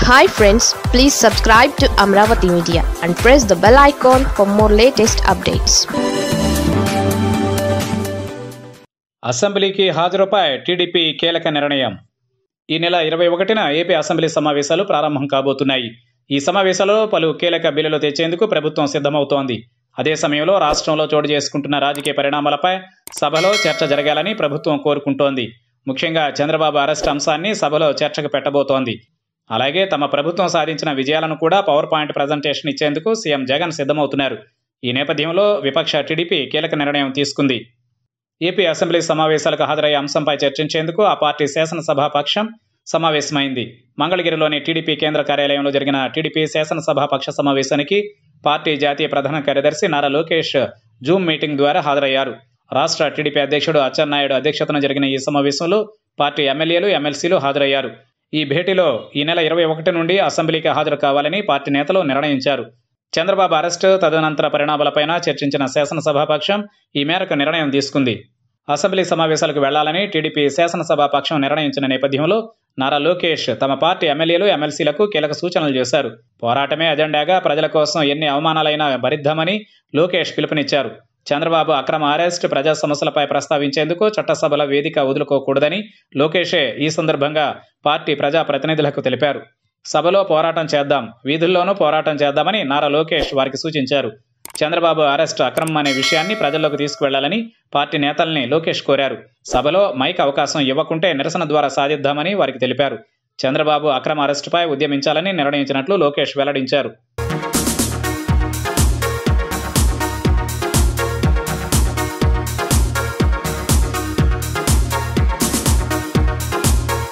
hi friends please subscribe to Amaravati media and press the bell icon for more latest updates అసెంబ్లీకి హాజరుపై TDP కీలక నిర్ణయం ఈ నెల ఇరవై ఒకటిన ఏపీ అసెంబ్లీ సమావేశాలు ప్రారంభం కాబోతున్నాయి ఈ సమావేశాల్లో పలు కీలక బిల్లులు తెచ్చేందుకు ప్రభుత్వం సిద్ధమవుతోంది అదే సమయంలో రాష్ట్రంలో చోటు చేసుకుంటున్న రాజకీయ పరిణామాలపై సభలో చర్చ జరగాలని ప్రభుత్వం కోరుకుంటోంది ముఖ్యంగా చంద్రబాబు అరెస్ట్ అంశాన్ని సభలో చర్చకు పెట్టబోతోంది అలాగే తమ ప్రభుత్వం సాధించిన విజయాలను కూడా పవర్ పాయింట్ ప్రజెంటేషన్ ఇచ్చేందుకు సీఎం జగన్ సిద్ధమవుతున్నారు ఈ నేపథ్యంలో విపక్ష టీడీపీ కీలక నిర్ణయం తీసుకుంది ఏపీ అసెంబ్లీ సమావేశాలకు హాజరయ్యే అంశంపై చర్చించేందుకు ఆ పార్టీ శాసనసభాపక్షం సమావేశమైంది మంగళగిరిలోని టీడీపీ కేంద్ర కార్యాలయంలో జరిగిన టీడీపీ శాసనసభాపక్ష సమావేశానికి పార్టీ జాతీయ ప్రధాన కార్యదర్శి నారా లోకేష్ జూమ్ మీటింగ్ ద్వారా హాజరయ్యారు రాష్ట్ర టీడీపీ అధ్యక్షుడు అచ్చెన్నాయుడు అధ్యక్షతన జరిగిన ఈ సమావేశంలో పార్టీ ఎమ్మెల్యేలు ఎమ్మెల్సీలు హాజరయ్యారు ఈ భేటీలో ఈ నెల ఇరవై ఒకటి నుండి అసెంబ్లీకి హాజరు కావాలని పార్టీ నేతలు నిర్ణయించారు చంద్రబాబు అరెస్టు తదనంతర పరిణామాలపైన చర్చించిన శాసనసభాపక్షం ఈ మేరకు నిర్ణయం తీసుకుంది అసెంబ్లీ సమావేశాలకు వెళ్లాలని టీడీపీ శాసనసభాపక్షం నిర్ణయించిన నేపథ్యంలో నారా లోకేష్ తమ పార్టీ ఎమ్మెల్యేలు ఎమ్మెల్సీలకు కీలక సూచనలు చేశారు పోరాటమే అజెండాగా ప్రజల కోసం ఎన్ని అవమానాలైనా భరిద్దామని లోకేష్ పిలుపునిచ్చారు చంద్రబాబు అక్రమ అరెస్ట్ ప్రజా సమస్యలపై ప్రస్తావించేందుకు చట్టసభల వేదిక వదులుకోకూడదని లోకేషే ఈ సందర్భంగా పార్టీ ప్రజా ప్రతినిధులకు తెలిపారు సభలో పోరాటం చేద్దాం వీధుల్లోనూ పోరాటం చేద్దామని నారా లోకేష్ వారికి సూచించారు చంద్రబాబు అరెస్ట్ అక్రమం అనే విషయాన్ని ప్రజల్లోకి తీసుకువెళ్లాలని పార్టీ నేతల్ని లోకేష్ కోరారు సభలో మైక్ అవకాశం ఇవ్వకుంటే నిరసన ద్వారా సాధిద్దామని వారికి తెలిపారు చంద్రబాబు అక్రమ అరెస్టుపై ఉద్యమించాలని నిర్ణయించినట్లు లోకేష్ వెల్లడించారు